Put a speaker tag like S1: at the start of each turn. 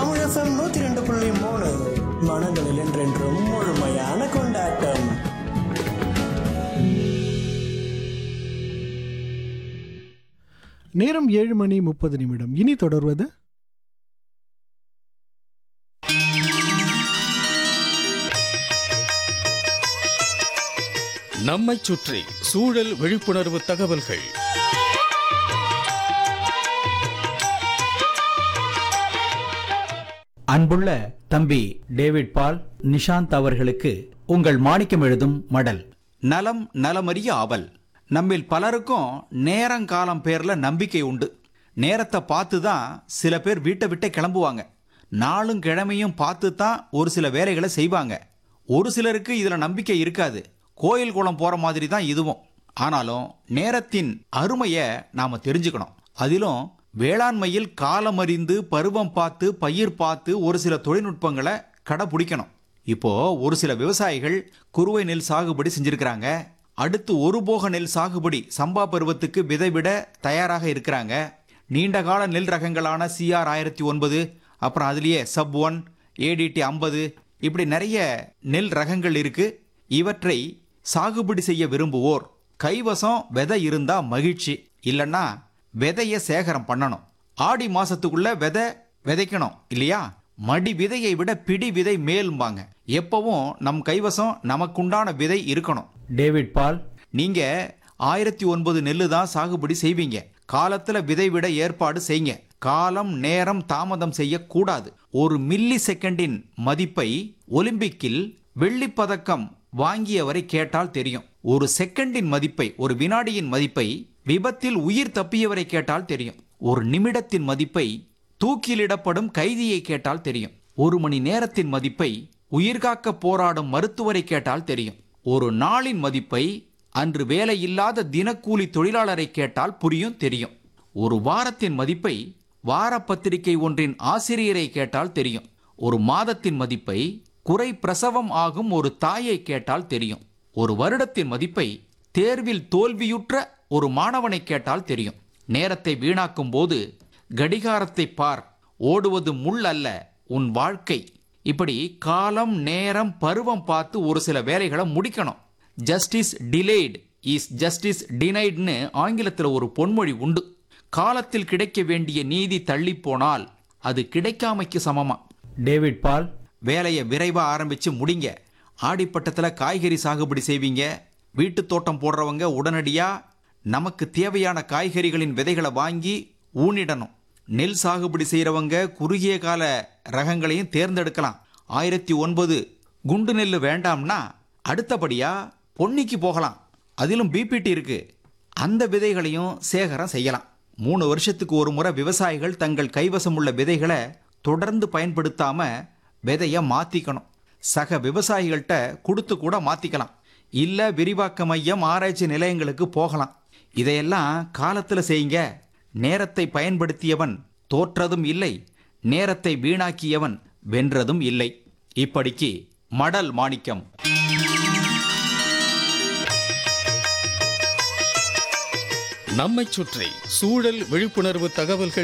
S1: தமிழசம் நூத்தி ரெண்டு புள்ளி மூணு மனங்களில் என்றென்றும் முழுமையான கொண்டாட்டம்
S2: நேரம் ஏழு மணி முப்பது நிமிடம் இனி தொடர்வது
S3: நம்மைச் சுற்றி சூழல் விழிப்புணர்வு தகவல்கள்
S4: அன்புள்ள தம்பி டேவிட் பால் நிஷாந்த் அவர்களுக்கு உங்கள் மாணிக்கம் எழுதும் மடல்
S5: நலம் நலமறிய ஆவல் நம்மில் பலருக்கும் நேரங்காலம் பேர்ல நம்பிக்கை உண்டு நேரத்தை பார்த்து தான் சில பேர் வீட்டை விட்டே கிளம்புவாங்க நாளும் கிழமையும் பார்த்து தான் ஒரு சில வேலைகளை செய்வாங்க ஒரு சிலருக்கு இதுல நம்பிக்கை இருக்காது கோயில் குளம் போற மாதிரி தான் இதுவும் ஆனாலும் நேரத்தின் அருமையை நாம தெரிஞ்சுக்கணும் அதிலும் வேளாண்மையில் காலமறிந்து பருவம் பார்த்து பயிர் பார்த்து ஒரு சில தொழில்நுட்பங்களை கடைபிடிக்கணும் இப்போ ஒரு சில விவசாயிகள் குறுவை நெல் சாகுபடி செஞ்சிருக்கிறாங்க அடுத்து ஒரு போக நெல் சாகுபடி சம்பா பருவத்துக்கு விதை விட தயாராக இருக்கிறாங்க நீண்ட கால நெல் ரகங்களான சிஆர் ஆயிரத்தி ஒன்பது அப்புறம் அதுலேயே சப் ஒன் ஏடிடி ஐம்பது இப்படி நிறைய நெல் ரகங்கள் இருக்கு இவற்றை சாகுபடி செய்ய விரும்புவோர் கைவசம் விதை இருந்தா மகிழ்ச்சி இல்லைன்னா விதைய சேகரம் பண்ணணும் ஆடி மாசத்துக்குள்ள விதை விதைக்கணும் இல்லையா மடி விதையை விட பிடி விதை மேல்பாங்க எப்பவும் நம் கைவசம் நமக்குண்டான விதை இருக்கணும்
S4: டேவிட் பால்
S5: நீங்க ஆயிரத்தி ஒன்பது நெல்லு தான் சாகுபடி செய்வீங்க காலத்துல விதை விட ஏற்பாடு செய்யுங்க காலம் நேரம் தாமதம் செய்யக்கூடாது ஒரு மில்லி செகண்டின் மதிப்பை ஒலிம்பிக்கில் வெள்ளிப் பதக்கம் வாங்கியவரை கேட்டால் தெரியும் ஒரு செகண்டின் மதிப்பை ஒரு வினாடியின் மதிப்பை விபத்தில் உயிர் தப்பியவரை கேட்டால் தெரியும் ஒரு நிமிடத்தின் மதிப்பை தூக்கிலிடப்படும் கைதியை கேட்டால் தெரியும் ஒரு மணி நேரத்தின் மதிப்பை உயிர்காக்க போராடும் மருத்துவரை கேட்டால் தெரியும் ஒரு நாளின் மதிப்பை அன்று வேலையில்லாத தினக்கூலி தொழிலாளரை கேட்டால் புரியும் தெரியும் ஒரு வாரத்தின் மதிப்பை வார பத்திரிகை ஒன்றின் ஆசிரியரை கேட்டால் தெரியும் ஒரு மாதத்தின் மதிப்பை குறை பிரசவம் ஆகும் ஒரு தாயை கேட்டால் தெரியும் ஒரு வருடத்தின் மதிப்பை தேர்வில் தோல்வியுற்ற ஒரு மாணவனை கேட்டால் தெரியும் நேரத்தை வீணாக்கும் போது கடிகாரத்தை பார் ஓடுவது முள் அல்ல உன் வாழ்க்கை இப்படி காலம் நேரம் பருவம் பார்த்து ஒரு சில வேலைகளை முடிக்கணும் ஜஸ்டிஸ் டிலேட் இஸ் ஜஸ்டிஸ் டினைட்னு ஆங்கிலத்தில் ஒரு பொன்மொழி உண்டு காலத்தில் கிடைக்க வேண்டிய நீதி தள்ளி போனால் அது கிடைக்காமைக்கு சமமா
S4: டேவிட் பால்
S5: வேலையை விரைவா ஆரம்பிச்சு முடிங்க ஆடிப்பட்டத்துல காய்கறி சாகுபடி செய்வீங்க வீட்டு தோட்டம் போடுறவங்க உடனடியா நமக்கு தேவையான காய்கறிகளின் விதைகளை வாங்கி ஊனிடணும் நெல் சாகுபடி செய்கிறவங்க குறுகிய கால ரகங்களையும் தேர்ந்தெடுக்கலாம் ஆயிரத்தி ஒன்பது குண்டு நெல் வேண்டாம்னா அடுத்தபடியா பொன்னிக்கு போகலாம் அதிலும் பிபிடி இருக்கு அந்த விதைகளையும் சேகரம் செய்யலாம் மூணு வருஷத்துக்கு ஒரு முறை விவசாயிகள் தங்கள் கைவசம் உள்ள விதைகளை தொடர்ந்து பயன்படுத்தாம விதைய மாத்திக்கணும் சக விவசாயிகள்கிட்ட கொடுத்து கூட மாத்திக்கலாம் இல்ல விரிவாக்க மையம் ஆராய்ச்சி நிலையங்களுக்கு போகலாம் இதையெல்லாம் காலத்துல செய்யுங்க நேரத்தை பயன்படுத்தியவன் தோற்றதும் இல்லை நேரத்தை வீணாக்கியவன் வென்றதும் இல்லை இப்படிக்கு மடல் மாணிக்கம்
S3: நம்மைச் சுற்றி சூழல் விழிப்புணர்வு தகவல்கள்